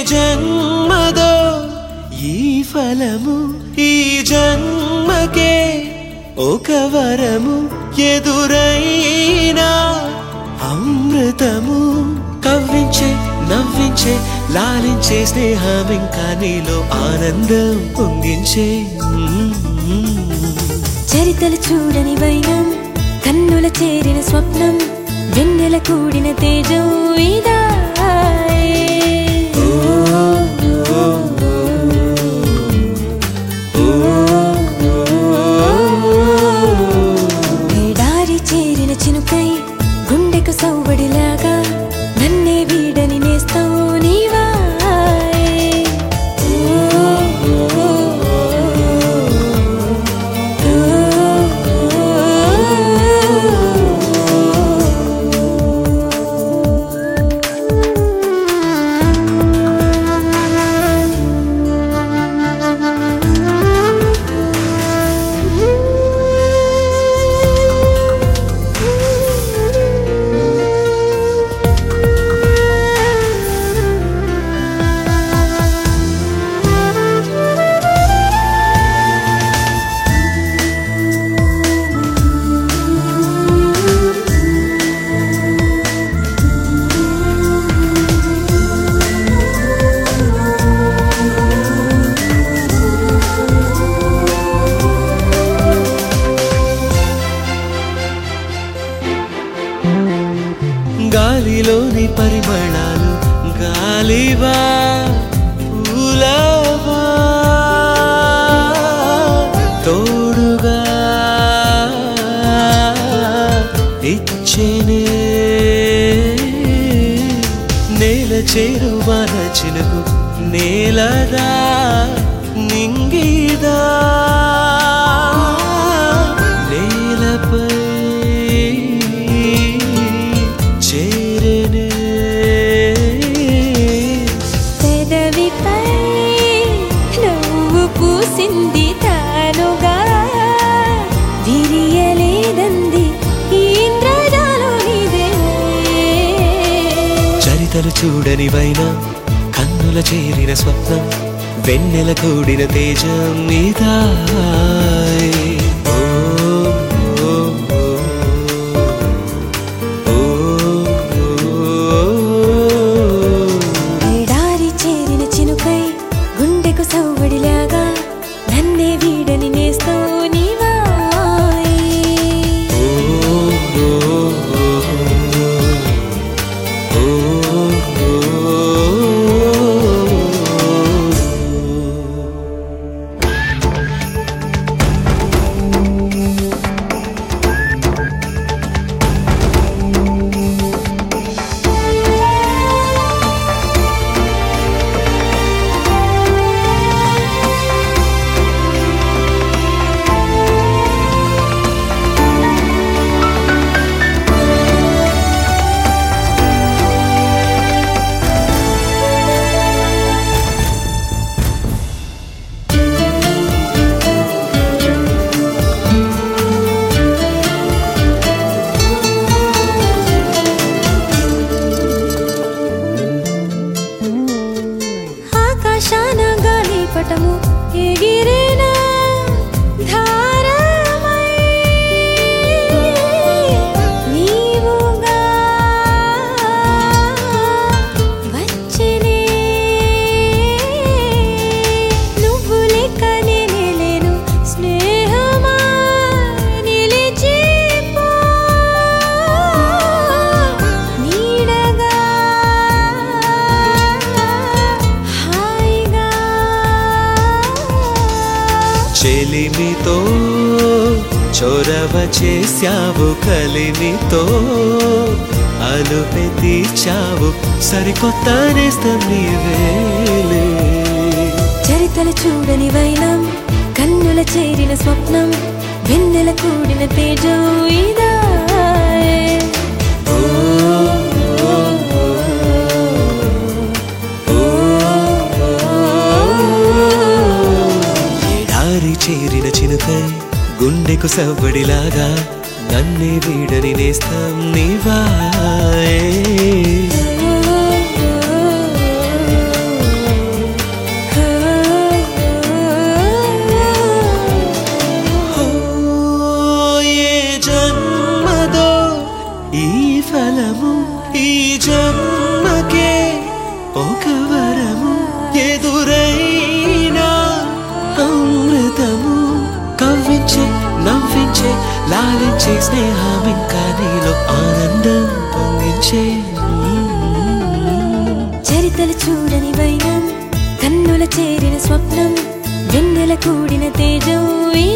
జన్మదో ఈ ఫలము ఈ జన్మకే ఒక వరము ఎదురైనా అమృతము కవ్వించే నవ్వించే లాలించే స్నేహం ఇంకా నీలో ఆనందం పొంగించే చరితలు చూడని వైనం కన్నుల చేరిన స్వప్నం వెన్నెల కూడిన తేజం ఇదా ఎడారి చేరిన చినుకై గుండెకు సౌవడిలాగా నన్నే వీడని నేస్తావు నీవా గాలిలోని పరిమళాలు గాలివా పూలవా తోడుగా ఇచ్చేనే నేల చేరువాన చినుకు నేలదా నింగిదా నేలపై చేరనే పెదవిపై నువ్వు పూసింది తానుగా విరియలేదంది ఈ ఇంద్రజాలం నీదే చరితలు చూడని వైనా కన్నుల చేరిన స్వప్నం వెన్నెల కూడిన తేజం ఇదా ఓ, ఓ, ఓ, ఓ, ఓ. ఎడారి చేరిన చినుకై గుండెకు సవ్వడిలాగా నన్నే వీడని నేస్తావు నీవా ఆకాశాన గాలి పటము ఎగిరేన ధారమై నీవుగా వచ్చెనే నువ్వు లెక్క నేనే లేను స్నేహమా నిలిచిపో నీడగా హాయిగా చెలిమితో చొరవ చేశావు కలిమితో అలుపె తీర్చావు సరికొత్త నేస్తం నీవేలే చరితలు చూడని వైనం కన్నుల చేరిన స్వప్నం వెన్నెల కూడిన తేజం ఇదా ఓ, ఓ, ఓ, ఎడారి చేరిన చినుకై గుండెకు సవ్వడిలాగా నన్నే వీడని నేస్తం నీవా ఫలము ఈ జన్మకే ఒక వరము ఎదురైనా అమృతము కవ్వించే నవ్వించే లాలించే స్నేహం ఇంకా నీలో ఆనందం పొంగించే చరితలు చూడని వైనం కన్నుల చేరిన స్వప్నం వెన్నెల కూడిన తేజం